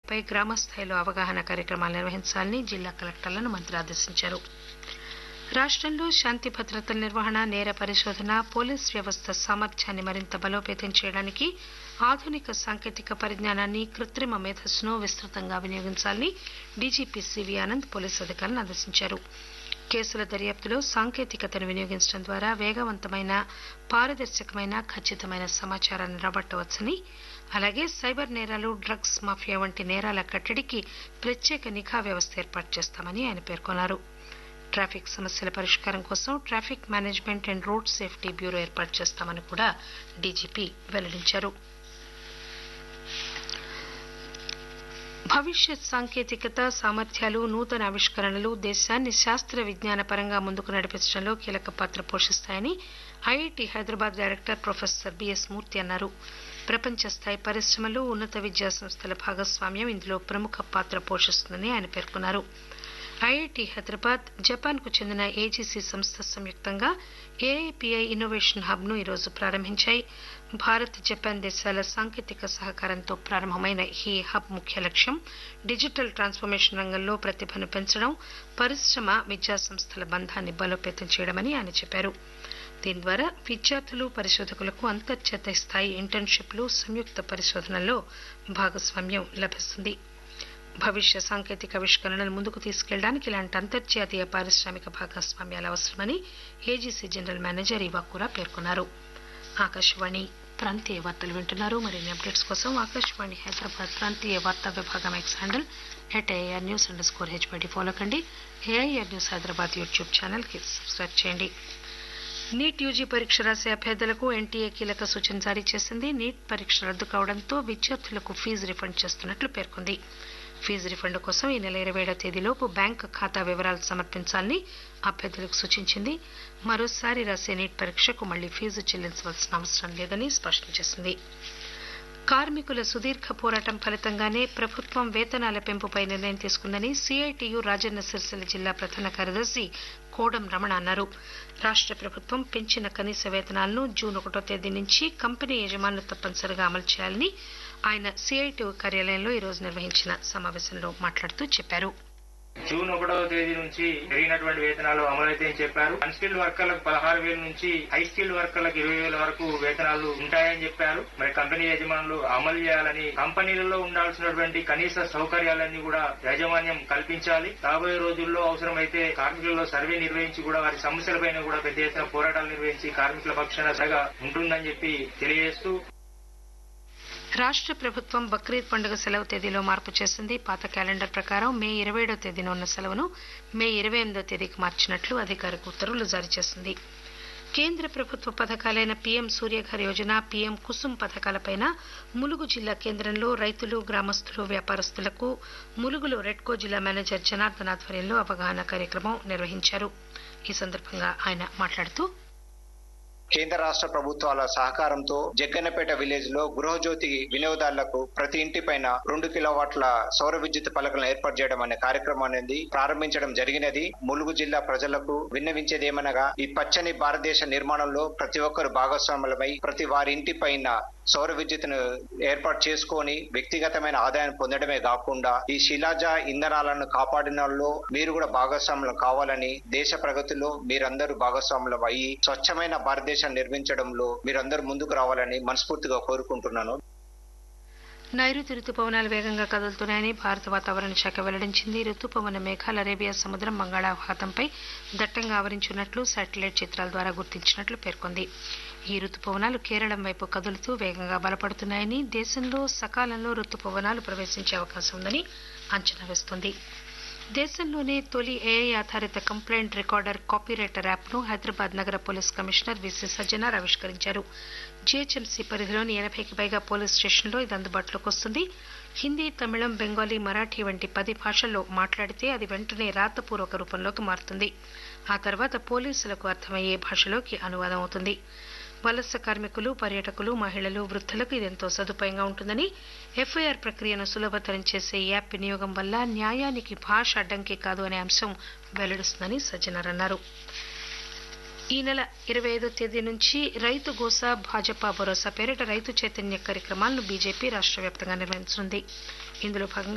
traffic పై గ్రామ స్థాయిలో అవగాహన కార్యక్రమాలు నిర్వహించాలని జిల్లా కలెక్టర్లను మంత్రి ఆదేశించారు రాష్టంలో శాంతి భద్రతల నిర్వహణ నేర పరిశోధన పోలీస్ వ్యవస్థ సామర్థ్యాన్ని మరింత బలోపేతం చేయడానికి ఆధునిక సాంకేతిక పరిజ్ఞానాన్ని కృత్రిమ మేధస్సును విస్తృతంగా వినియోగించాలని డీజీపీ సివి ఆనంద్ పోలీసు అధికారులను ఆదేశించారు కేసుల దర్యాప్తులో సాంకేతికతను వినియోగించడం ద్వారా వేగవంతమైన పారదర్శకమైన ఖచ్చితమైన సమాచారాన్ని రాబట్టవచ్చని అలాగే సైబర్ నేరాలు డ్రగ్స్ మాఫియా వంటి నేరాల కట్టడికి ప్రత్యేక నిఘా వ్యవస్థ ఏర్పాటు చేస్తామని ఆయన పేర్కొన్నారు ట్రాఫిక్ సమస్యల పరిష్కారం కోసం traffic management and road safety bureau ఏర్పాటు చేస్తామని కూడా డీజీపీ వెల్లడించారు భవిష్యత్ సాంకేతికత సామర్థ్యాలు నూతన ఆవిష్కరణలు దేశాన్ని శాస్త్ర విజ్ఞాన పరంగా ముందుకు నడిపించడంలో కీలక పాత్ర పోషిస్తాయని IIT Hyderabad director professor BS Murthy అన్నారు ప్రపంచ స్థాయి పరిశ్రమలు ఉన్నత విద్యా సంస్థల భాగస్వామ్యం ఇందులో ప్రముఖ పాత్ర పోషిస్తుందని ఆయన పేర్కొన్నారు ఐఐటి హైదరాబాద్ జపాన్ కు చెందిన ఏజీసీ సంస్థ సంయుక్తంగా ఏఐపిఐ ఇన్నోవేషన్ హబ్ ను ఈరోజు ప్రారంభించాయి భారత్ జపాన్ దేశాల సాంకేతిక సహకారంతో ప్రారంభమైన ఈ హబ్ ముఖ్య లక్ష్యం డిజిటల్ ట్రాన్స్ఫర్మేషన్ రంగంలో ప్రతిభను పెంచడం పరిశ్రమ విద్యా సంస్థల బంధాన్ని బలోపేతం చేయడమని ఆయన చెప్పారు దీని ద్వారా విద్యార్థులు పరిశోధకులకు అంతర్జాతీయ స్థాయి ఇంటర్న్షిప్లు సంయుక్త పరిశోధనల్లో భాగస్వామ్యం లభిస్తుంది భవిష్య సాంకేతిక ఆవిష్కరణలు ముందుకు తీసుకెళ్లడానికి ఇలాంటి అంతర్జాతీయ పారిశ్రామిక భాగస్వామ్యాలు అవసరమని ఏజీసీ జనరల్ మేనేజర్ ఇవాకురా పేర్కొన్నారు ఆకాశవాణి ప్రాంతీయ వార్తలు వింటున్నారు మరిన్ని అప్డేట్స్ కోసం ఆకాశవాణి హైదరాబాద్ ప్రాంతీయ వార్తా విభాగం X handle at AR news underscore హెచ్బడి ఫాలో కండి ఏఐఆర్ న్యూస్ హైదరాబాద్ యూట్యూబ్ ఛానల్కి సబ్స్క్రైబ్ చేయండి నీట్ యూజీ పరీక్ష రాసే అభ్యర్థులకు ఎన్టీఏ కీలక సూచన జారీ చేసింది నీట్ పరీక్ష రద్దు కావడంతో విద్యార్థులకు ఫీజు రిఫండ్ చేస్తున్నట్లు పేర్కొంది ఫీజు రిఫండ్ కోసం ఈ నెల ఇరవై ఏడవ తేదీలోపు బ్యాంకు ఖాతా వివరాలు సమర్పించాలని అభ్యర్థులకు సూచించింది మరోసారి రాసే నీట్ పరీక్షకు మళ్లీ ఫీజు చెల్లించవలసిన అవసరం లేదని స్పష్టం చేసింది కార్మికుల సుదీర్ఘ పోరాటం ఫలితంగానే ప్రభుత్వం వేతనాల పెంపుపై నిర్ణయం తీసుకుందని సిఐటియు రాజన్న సిరిసిల్ల జిల్లా ప్రధాన కార్యదర్శి కోడం రమణ అన్నారు రాష్ట ప్రభుత్వం పెంచిన కనీస వేతనాలను జూన్ ఒకటో తేదీ నుంచి కంపెనీ యజమానులు తప్పనిసరిగా అమలు చేయాలని ఆయన సిఐటియు కార్యాలయంలో ఈరోజు నిర్వహించిన సమావేశంలో మాట్లాడుతూ చెప్పారు జూన్ ఒకటవ తేదీ నుంచి పెరిగినటువంటి వేతనాలు అమలైతాయని చెప్పారు అన్స్కిల్డ్ వర్కర్లకు పదహారు వేల నుంచి హై స్కిల్డ్ వర్కర్లకు ఇరవై వేల వరకు వేతనాలు ఉంటాయని చెప్పారు మరి కంపెనీ యజమానులు అమలు చేయాలని కంపెనీలలో ఉండాల్సినటువంటి కనీస సౌకర్యాలన్నీ కూడా యాజమాన్యం కల్పించాలి రాబోయే రోజుల్లో అవసరమైతే కార్మికులలో సర్వే నిర్వహించి కూడా వారి సమస్యలపైన కూడా పెద్ద ఎత్తున పోరాటాలు నిర్వహించి కార్మికుల పక్షాన సగా ఉంటుందని చెప్పి తెలియజేస్తూ రాష్ట ప్రభుత్వం బక్రీద్ పండుగ సెలవు తేదీలో మార్పు చేసింది పాత క్యాలెండర్ ప్రకారం మే ఇరవై ఏడో తేదీన ఉన్న సెలవును మే ఇరవై ఎనిమిదో తేదీకి మార్చినట్లు అధికారిక ఉత్తర్వులు జారీ చేసింది కేంద్ర ప్రభుత్వ పథకాలైన పీఎం సూర్యఘర్ యోజన పీఎం కుసుమ్ పథకాలపైన ములుగు జిల్లా కేంద్రంలో రైతులు గ్రామస్తులు వ్యాపారస్తులకు ములుగులో రెడ్కో జిల్లా మేనేజర్ జనార్దన్ ఆధ్వర్యంలో అవగాహన కార్యక్రమం నిర్వహించారు ఈ సందర్భంగా ఆయన మాట్లాడుతూ కేంద్ర రాష్ట్ర ప్రభుత్వాల సహకారంతో జగ్గన్నపేట విలేజ్ లో గృహజ్యోతి వినియోగదారులకు ప్రతి ఇంటి పైన రెండు కిలోవాట్ల సౌర విద్యుత్ పలకలను ఏర్పాటు చేయడం అనే కార్యక్రమం అనేది ప్రారంభించడం జరిగినది ములుగు జిల్లా ప్రజలకు విన్నవించేది ఏమనగా ఈ పచ్చని భారతదేశ నిర్మాణంలో ప్రతి ఒక్కరు భాగస్వాములమై ప్రతి వారి ఇంటి పైన సౌర విద్యుత్తును ఏర్పాటు చేసుకొని వ్యక్తిగతమైన ఆదాయాన్ని పొందడమే కాకుండా ఈ శిలాజ ఇంధనాలను కాపాడినలో మీరు కూడా భాగస్వాములు కావాలని దేశ ప్రగతిలో మీరందరూ భాగస్వాములు అయ్యి స్వచ్ఛమైన భారతదేశం నిర్మించడంలో మీరందరూ ముందుకు రావాలని మనస్ఫూర్తిగా కోరుకుంటున్నాను నైరుతి రుతుపవనాలు వేగంగా కదులుతున్నాయని భారత వాతావరణ శాఖ వెల్లడించింది రుతుపవన మేఘాలు అరేబియా సముద్రం బంగాళాఖాతంపై దట్టంగా ఆవరించున్నట్లు శాటిలైట్ చిత్రాల ద్వారా గుర్తించినట్లు పేర్కొంది ఈ రుతుపవనాలు కేరళం వైపు కదులుతూ వేగంగా బలపడుతున్నాయని దేశంలో సకాలంలో రుతుపవనాలు ప్రవేశించే అవకాశం ఉందని అంచనా వేస్తోంది దేశంలోనే తొలి ఏఐ ఆధారిత కంప్లైంట్ రికార్డర్ కాపీరైటర్ యాప్ను హైదరాబాద్ నగర పోలీస్ కమిషనర్ విసి సజ్జనార్ ఆవిష్కరించారు జీహెచ్ఎంసీ పరిధిలోని ఎనభైకి పైగా పోలీస్ స్టేషన్లో ఇది అందుబాటులోకి వస్తుంది హిందీ తమిళం బెంగాలీ మరాఠీ వంటి పది భాషల్లో మాట్లాడితే అది వెంటనే రాతపూర్వక రూపంలోకి మారుతుంది ఆ తర్వాత పోలీసులకు అర్థమయ్యే భాషలోకి అనువాదం అవుతుంది వలస కార్మికులు పర్యాటకులు మహిళలు వృద్ధులకు ఇదెంతో సదుపాయంగా ఉంటుందని ఎఫ్ఐఆర్ ప్రక్రియను సులభతరం చేసే ఈ యాప్ వినియోగం వల్ల న్యాయానికి భాష అడ్డంకి కాదు అనే అంశం వెల్లడిస్తుందని సజ్జనార్ అన్నారు ఈ నెల ఇరవై ఐదో తేదీ నుంచి రైతు గోసా భాజపా భరోసా పేరిట రైతు చైతన్య కార్యక్రమాలను బీజేపీ రాష్ట్ర వ్యాప్తంగా నిర్వహించనుంది ఇందులో భాగంగా